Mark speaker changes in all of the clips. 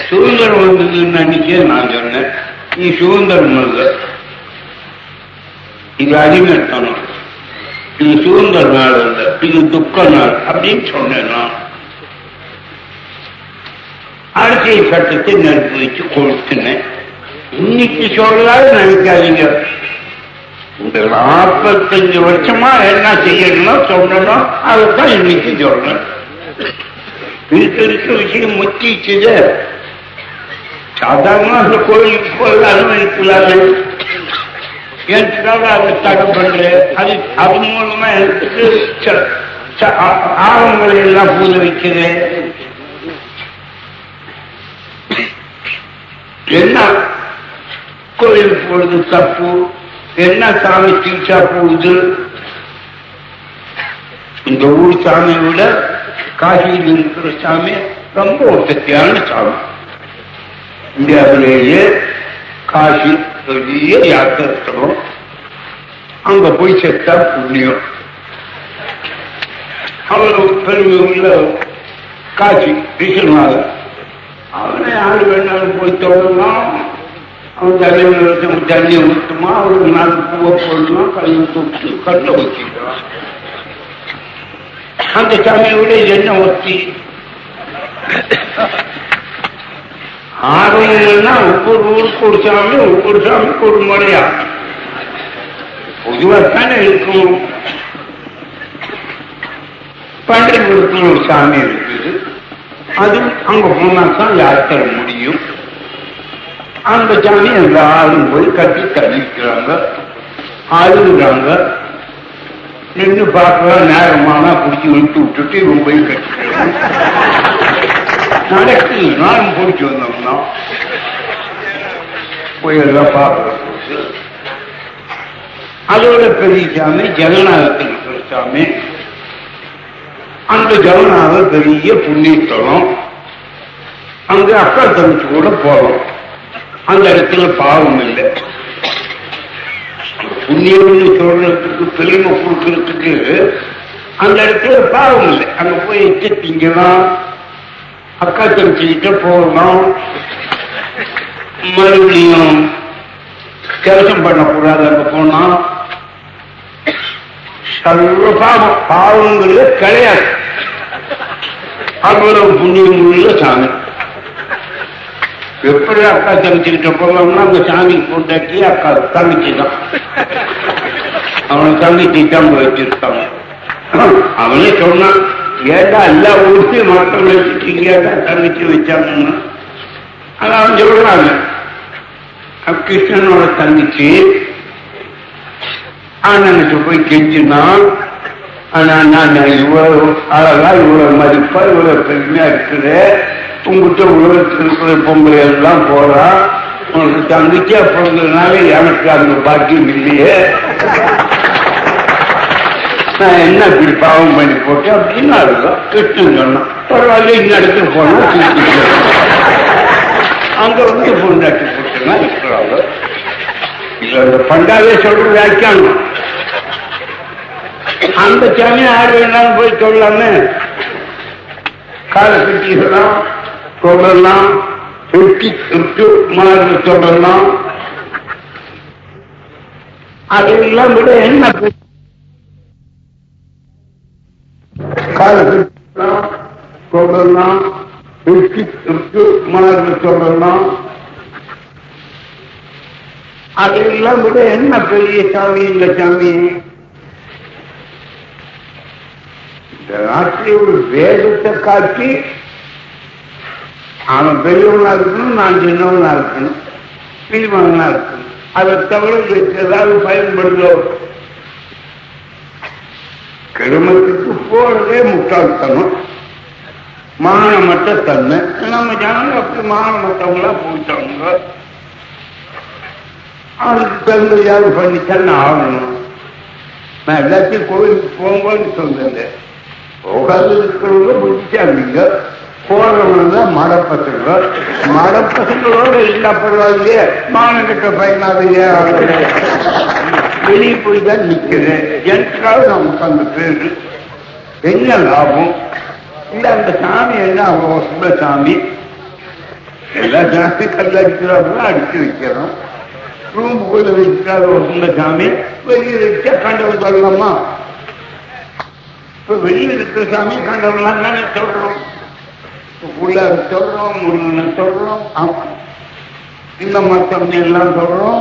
Speaker 1: சுதந்திரம் வந்ததுன்னு அன்னைக்கே நான் சொன்னேன் நீ சுதந்திரம் இல்லை இது அடிமைத்தனம் இது சுதந்திர நாள் இல்லை இது துக்க நாள் அப்படின்னு சொன்னேன் நான் அரசியல் சட்டத்தை நெருப்பு வச்சு கொளுத்தினேன் இன்னைக்கு சொல்லலாத நினைக்காதீங்க இந்த நாற்பத்தஞ்சு வருஷமா என்ன செய்யணும் சொல்லணும் அதைத்தான் இன்னைக்கு சொல்றேன் இருக்க இருக்க விஷயம் முத்திச்சுது சாதாரண அந்த கோயிலுக்கு போய் அனுமதிக்கலாமே எனக்காக அதை தடை பண்றேன் அது அது மூலமா எனக்கு ச- ச- ஆ- ஆழங்களை எல்லாம் பூஜ வைக்கிறேன் என்ன கோயில் போடுறது தப்பு என்ன சாமி தீச்சா போகுது இந்த ஊர் சாமியை விட காசியில் இருக்கிற சாமி ரொம்ப வசதியான சாமி இந்தியாவிலேயே காசி பெரிய யாத்திரம் அங்க போய் செத்தா புண்ணியம் அவர் பெருமை உள்ள காசி விஸ்வநாதர் அவனை யாரு வேணாலும் போய் தொடரலாம் அவன் தண்ணி தண்ணி ஊற்றுமா அவருக்கு நாலு பூவை போடலாம் கையை தூக்கி கல்ல வச்சுக்கிறான் அந்த சாமியோட என்ன ஒத்தி ஆர்வம்னா ஒவ்வொரு ஊருக்கு ஒரு சாமி ஒவ்வொரு சாமிக்கு ஒரு முறையா பொதுவாகத்தானே இருக்கும் பண்டிகைபுரத்தில் ஒரு சாமி இருக்குது அது அங்க போனா தான் யாத்திரை முடியும் அந்த சாமி எல்லாரும் போய் கட்டி தள்ளிக்கிறாங்க அழுகுறாங்க நின்று பார்க்கலாம் நேரமானா பிடிச்சி விட்டு விட்டுட்டு இவன் போய் கட்டிக்கிறாங்க நடக்குது நானும் பிடிச்சி வந்தோம்னா போய் எல்லாம் பார்க்கிறோம் அதோட பெரிய சாமி ஜெகநாதத்தில் இருக்கிற சாமி அந்த ஜெகநாதர் பெரிய புண்ணியத்தலம் அங்க அக்கா தங்கச்சி கூட போகலாம் அந்த இடத்துல பாவம் இல்லை புண்ணியம்னு சொல்றதுக்கு பெருமை கொடுக்கறதுக்கு அந்த இடத்துல பாவம் இல்லை அங்க போய் எச்சு திங்கலாம் அக்கா தங்கச்சிக்கிட்ட போகலாம் மறுபடியும் கலசம் பண்ணக்கூடாது அங்க போனா சர்வ பாவம் பாவங்கிறது கிடையாது அவ்வளவு புண்ணியம் உள்ள சாமி எப்படி அக்கா தங்கச்சிக்கிட்ட போகலாம்னா அந்த சாமிக்கு கொண்டாட்டி அக்கா தங்கச்சி தான் அவனை தங்கச்சி தான் வச்சிருக்காங்க அவனே சொன்னான் ஏட்டா எல்லா ஊருக்கும் மக்கள் வச்சுட்டீங்க ஏட்டா தங்கச்சி வச்சாங்கன்னா ஆனா அவன் சொல்றாங்க அப்ப கிருஷ்ணனோட தங்கச்சி ஆனனுக்கு போய் கெஞ்சினா ஆனா நான் இவ்வளவு அழகா இவ்வளவு மதிப்பா இவ்வளவு பெருமையா இருக்குது உங்ககிட்ட உலகத்தில் இருக்கிற பொம்பளை எல்லாம் போறா உனக்கு தங்கச்சியா பிறந்ததுனால எனக்கு அந்த பாக்கியம் இல்லையே நான் என்ன இப்படி பாவம் பண்ணி போட்டேன் அப்படின்னு அழுதான் கிருஷ்ணன் சொன்னான் பரவாயில்ல இந்த இடத்துக்கு போனா திருப்பி அங்க வந்து பொண்டாட்டி போட்டுனா இருக்கிறாங்க இல்ல அந்த பண்டாவே சொல்ற வியாக்கியானம் அந்த சாமி யார் வேணாலும் போய் சொல்லலாமே காலை கட்டிக்கலாம் சொல்லலாம் வெட்டி விட்டு மாறு சொல்லலாம் அதெல்லாம் விட என்ன பெ- காலை கட்டிக்கலாம் சொல்லலாம் வெட்டி விட்டு மாறு சொல்லலாம் அதெல்லாம் விட என்ன பெரிய சாமி இந்த சாமி இந்த நாட்டில் ஒரு வேதத்தை காட்டி அவன் பெரியவனா இருக்கணும் நான் சின்னவனா இருக்கணும் பிரிவானா இருக்கணும் அதை தவிர இதுக்கு ஏதாவது பயன்படுதோ கிரமத்துக்கு போறதே முட்டாள்தனம் மானமற்ற தன்மை நம்ம ஜனங்க அப்படி மானமற்றவங்களா போயிட்டாங்க அதுக்கு தகுந்த யாரு பண்ணித்தானே ஆகணும் நான் எல்லாத்தையும் கோவிலுக்கு போகும்போது சொன்னேன் போகாது இருக்கிறவங்க புத்திச்சாங்க போறவங்க தான் மடப்பசங்க மடப்பசங்களோட இல்லா பரவாயில்லையே மானங்கிட்ட பயனாதையே வெளியே போய் தான் நிக்கிறேன் எனக்காக நமக்கு அந்த பேரு என்ன லாபம் இல்ல அந்த சாமி என்ன அவ்வளவு சுப சாமி எல்லா சாமி கல் அடிக்கிறாப்புல அடிச்சு வைக்கிறோம் ரூமுக்குள்ள வைக்காத ஒரு சின்ன சாமி வெளியே வச்சா கண்டவன் சொல்லலாமா இப்ப வெளியே இருக்கிற சாமி கண்டவன்லாம் தானே சொல்றோம் உள்ள சொல்றோம் முருகனை சொல்றோம் ஆமா இந்த மத்தம் எல்லாம் சொல்றோம்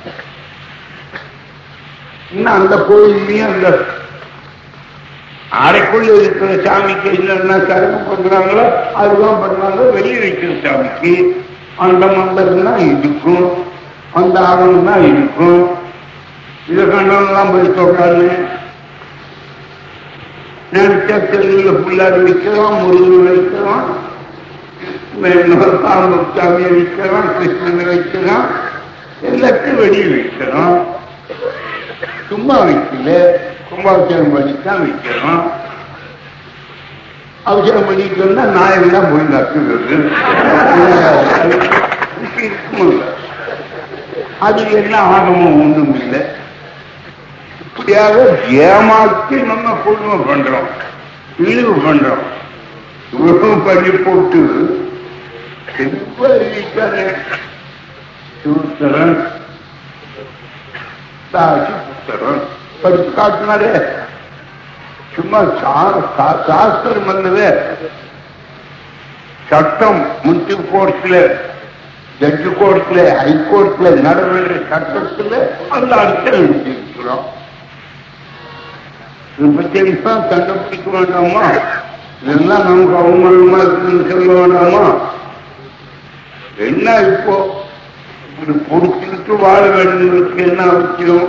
Speaker 1: இன்னும் அந்த கோயிலையும் அந்த அறைக்குள்ள இருக்கிற சாமிக்கு என்னென்ன கருமம் பண்றாங்களோ அதுதான் பண்றாங்க வெளியே வைக்கிற சாமிக்கு அந்த மந்திரம் தான் இருக்கும் அந்த ஆவணம் தான் இருக்கும் இதை கண்டவன்லாம் போய் சொல்றாங்க நினைச்சா தெருவில் புள்ளாரி வைக்கிறோம் முருகன் வைக்கிறோம் பாம்பு சாமியை வைக்கிறோம் கிருஷ்ணனை வைக்கிறோம் எல்லாத்தையும் வெளியே வைக்கிறோம் சும்மா வைக்கல கும்பாபிஷேகம் பண்ணித்தான் வைக்கிறோம் அபிஷேகம் பண்ணிட்டோம்னா நாயெல்லாம் போய் நக்குறது இருக்குமில்ல அது என்ன ஆகமும் ஒன்றும் இல்லை இப்படியாக ஏமாற்றி நம்ம கொடுமை பண்றோம் இழிவு பண்றோம் இவ்வளவு பண்ணி போட்டு ரொம்ப அறிவிக்காரு சூத்திரன் தாசி புத்தரன் படிச்சு காட்டினாரே சும்மா சா- சா- சாஸ்திரம் வந்தது சட்டம் முன்சி கோர்ட்ல ஜட்ஜு கோர்ட்ல ஹைகோர்ட்ல நடவடிக்கை சட்டத்துல அந்த அர்த்தம் எழுதியிருக்கிறோம் இது பத்தி எல்லாம் கண்டுபிடிக்க வேண்டாமா இதெல்லாம் நமக்கு அவமானமா இருக்குன்னு சொல்ல வேண்டாமா என்ன இப்போ இப்படி பொறுத்துக்கிட்டு வாழ வேண்டியதுக்கு என்ன அவசியம்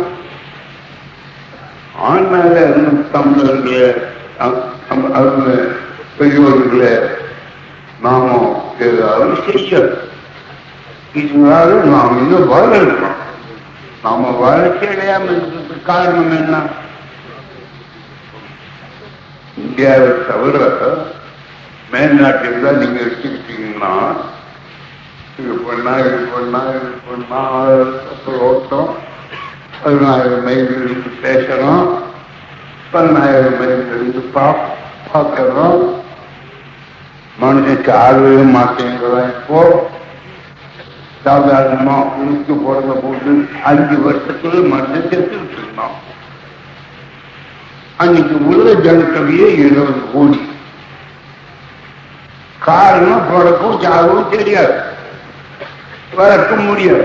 Speaker 1: ஆனால தமிழர்களே அவங்க பெரியவர்களே நாம ஏதாவது செய்யணும் இதனால நாம் இன்னும் வாழ இருக்கோம் நாம வாழ்க்கை அடையாம இருக்கிறதுக்கு காரணம் என்ன இந்தியாவை தவிர மேல்நாட்டில் தான் நீங்க எடுத்துக்கிட்டீங்கன்னா இது பண்ணா இது பண்ணா இது பண்ணா அப்புறம் ஓட்டம் பதினாயிரம் மைல் இருந்து பேசணும் பதினாயிரம் மைல் இருந்து பா பார்க்கறோம் மனுஷனுக்கு ஆகவே மாட்டேங்கிறோம் இப்போ சாதாரணமா உனக்கு பிறந்த போது அஞ்சு வருஷத்துல மனுஷன் செத்துக்கிட்டு இருந்தான் அன்னைக்கு உலக ஜனத்தொகையே இருபது கோடி காரணம் பிறக்கும் சாகவும் தெரியாது வளர்க்க முடியாது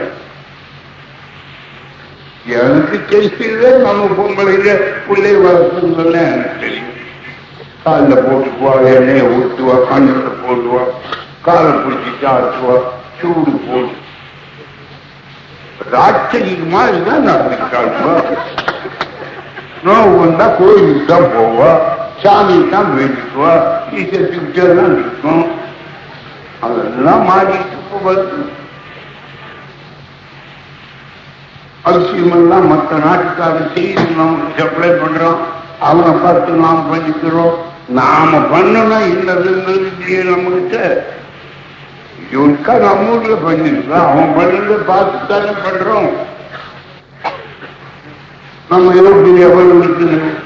Speaker 1: எனக்கு தெரிஞ்சது நம்ம பொம்பளைங்க பிள்ளை வளர்ப்புன்னு எனக்கு தெரியும் காலில் போட்டுக்குவா எண்ணெயை ஊற்றுவா கண்ணத்தை போடுவா காலை பிடிச்சிட்டு ஆட்டுவா சூடு போடு ராட்சகிக்கு மாதிரிதான் நடந்துக்காட்டுவா நோவு வந்தா கோயிலுக்கு தான் போவா சாமிக்கு தான் வேண்டிக்குவா ஈசத்துக்கிட்டே தான் இருக்கும் அதெல்லாம் மாறிட்டு இப்போ வருது அவசியமெல்லாம் மற்ற நாட்டுக்காரன் செய்து நமக்கு சப்ளை பண்றோம் அவனை பார்த்து நாம் பண்ணிக்கிறோம் நாம பண்ணணும் இன்னது இல்லையே நம்மகிட்ட இவனுக்கா நம்ம ஊர்ல பண்ணிருக்கோம் அவன் பண்ணதை பார்த்து தானே பண்றோம் நம்ம எப்படி எவ்வளவு இருக்குது